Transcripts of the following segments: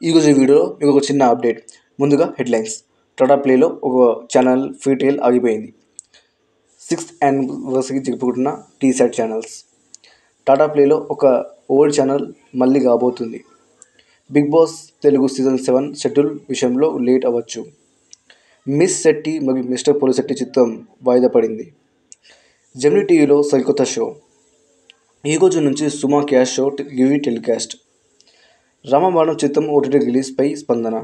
ఈరోజు ఈ వీడియోలో మీకు ఒక చిన్న అప్డేట్ ముందుగా హెడ్లైన్స్ టాటా ప్లేలో ఒక ఛానల్ ఫ్రీ ట్రయల్ ఆగిపోయింది సిక్స్త్ యానివర్సరీ జరుపుకుంటున్న టీ సాట్ ఛానల్స్ టాటా ప్లేలో ఒక ఓల్డ్ ఛానల్ మళ్ళీ కాబోతుంది Bigg Boss Telugu season seven schedule విషయంలో లేట్ అవ్వచ్చు మిస్ శెట్టి మరియు మిస్టర్ పోలిశెట్టి చిత్రం వాయిదా పడింది జెమినీ టీవీలో సరికొత్త షో ఈ రోజు నుంచి Suma cash show TV telecast Ramabanam చిత్రం ఓటీటీ రిలీజ్పై స్పందన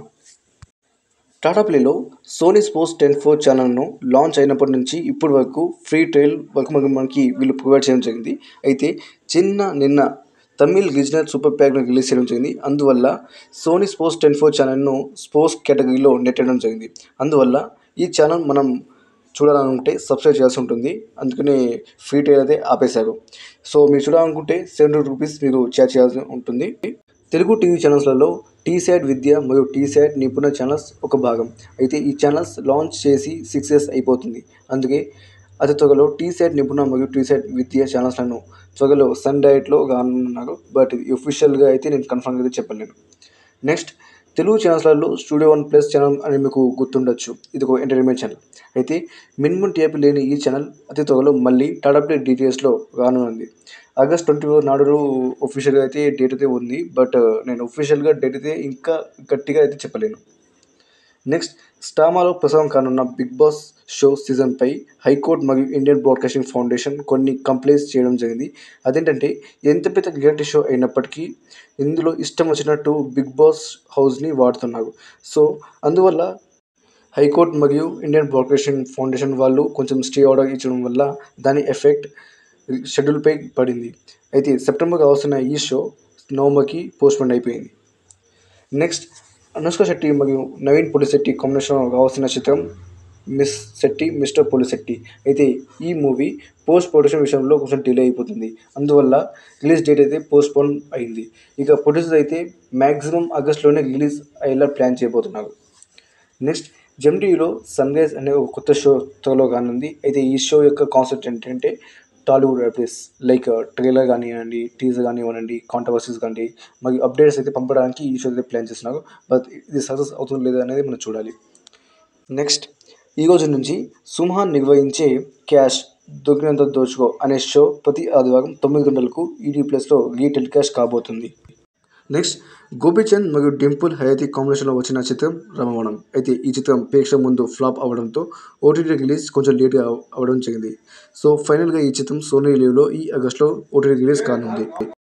టాటా ప్లేలో సోనీ స్పోర్ట్స్ టెన్ ఫోర్ ఛానల్ను లాంచ్ అయినప్పటి నుంచి ఇప్పటి వరకు ఫ్రీ ట్రయల్ వరకు మనకి మనకి వీళ్ళు ప్రొవైడ్ చేయడం జరిగింది అయితే చిన్న నిన్న తమిళ్ రీజనల్ సూపర్ ప్యాక్ను రిలీజ్ చేయడం జరిగింది అందువల్ల సోనీ స్పోర్ట్స్ టెన్ ఫోర్ ఛానల్ను స్పోర్ట్స్ కేటగిరీలో నెట్టడం జరిగింది అందువల్ల ఈ ఛానల్ మనం చూడాలనుకుంటే సబ్స్క్రైబ్ చేయాల్సి ఉంటుంది అందుకని ఫ్రీ ట్రయల్ అయితే ఆపేశారు సో మీరు చూడాలనుకుంటే సెవెంటీ రూపీస్ మీరు చార్జ్ చేయాల్సి ఉంటుంది తెలుగు టీవీ ఛానల్స్లలో టీ సైడ్ విద్య మరియు టీ సైడ్ నిపుణ ఛానల్స్ ఒక భాగం అయితే ఈ ఛానల్స్ లాంచ్ చేసి సిక్స్ ఇయర్స్ అయిపోతుంది అందుకే అతి త్వరలో టీ సైడ్ నిపుణ మరియు టీ సైడ్ విద్య ఛానల్స్లను త్వరలో సన్ డైట్లో కానున్నారు బట్ ఇది ఒఫిషియల్గా అయితే నేను కన్ఫర్మ్గా అయితే చెప్పలేను నెక్స్ట్ తెలుగు ఛానల్స్లలో స్టూడియో వన్ ప్లస్ ఛానల్ అని మీకు గుర్తుండొచ్చు ఇది ఒక ఎంటర్టైన్మెంట్ ఛానల్ అయితే మినిమం టీఆర్పీ లేని ఈ ఛానల్ అతి త్వరలో మళ్ళీ టాటా ప్లే డీటెయిల్స్లో రానుంది ఆగస్ట్ ట్వంటీ ఫోర్ నాడు ఒఫిషియల్గా అయితే డేట్ అయితే ఉంది బట్ నేను ఒఫిషియల్గా డేట్ అయితే ఇంకా గట్టిగా అయితే చెప్పలేను నెక్స్ట్ స్టామాలో ప్రసారం కానున్న బిగ్ బాస్ షో సీజన్పై హైకోర్టు మరియు ఇండియన్ బ్రాడ్కాస్టింగ్ ఫౌండేషన్ కొన్ని కంప్లైంట్స్ చేయడం జరిగింది అదేంటంటే ఎంత పెద్ద రియాలిటీ షో అయినప్పటికీ ఇందులో ఇష్టం వచ్చినట్టు బిగ్ బాస్ హౌస్ని వాడుతున్నారు సో అందువల్ల హైకోర్టు మరియు ఇండియన్ బ్రాడ్కాస్టింగ్ ఫౌండేషన్ వాళ్ళు కొంచెం స్టే ఆర్డర్ ఇచ్చడం వల్ల దాని ఎఫెక్ట్ షెడ్యూల్పై పడింది అయితే సెప్టెంబర్కి వస్తున్న ఈ షో నవంబర్కి పోస్ట్పోన్ అయిపోయింది నెక్స్ట్ అనుష్క శెట్టి మరియు నవీన్ పొలిశెట్టి కాంబినేషన్లో కావాల్సిన చిత్రం మిస్ శెట్టి మిస్టర్ పొలిశెట్టి అయితే ఈ మూవీ పోస్ట్ ప్రొడక్షన్ విషయంలో కొంచెం డిలే అయిపోతుంది అందువల్ల రిలీజ్ డేట్ అయితే పోస్ట్పోన్ అయింది ఇక ప్రొడ్యూసర్ అయితే మ్యాక్సిమం ఆగస్ట్లోనే రిలీజ్ అయ్యేలా ప్లాన్ చేయబోతున్నారు నెక్స్ట్ జెమ్టీవీలో సన్ రైజ్ అనే ఒక కొత్త షో త్వరలో కానుంది అయితే ఈ షో యొక్క కాన్సెప్ట్ ఏంటంటే టాలీవుడ్ అప్డేట్స్ లైక్ ట్రైలర్ కానివ్వండి టీజర్ కానివ్వండి కాంట్రవర్సీస్ కానీ మరియు అప్డేట్స్ అయితే పంపడానికి ఈ షో అయితే ప్లాన్ చేస్తున్నారు బట్ ఇది సక్సెస్ అవుతుందో లేదా అనేది మనం చూడాలి నెక్స్ట్ ఈ రోజు నుంచి సుమహాన్ నిర్వహించే క్యాష్ దొరికినంత దోచుకో అనే షో ప్రతి ఆదివారం తొమ్మిది గంటలకు ఈటీ ప్లస్లో రీ టెలికాస్ట్ కాబోతుంది నెక్స్ట్ గోపీచంద్ మరియు డింపుల్ హయాతి కాంబినేషన్లో వచ్చిన చిత్రం రమవణం అయితే ఈ చిత్రం ప్రేక్షకుల ముందు ఫ్లాప్ అవ్వడంతో ఓటీటీ రిలీజ్ కొంచెం లేట్గా అవ్వడం జరిగింది సో ఫైనల్గా ఈ చిత్రం సోనీ లీవ్లో ఈ ఆగస్ట్లో ఓటీటీ రిలీజ్ కానుంది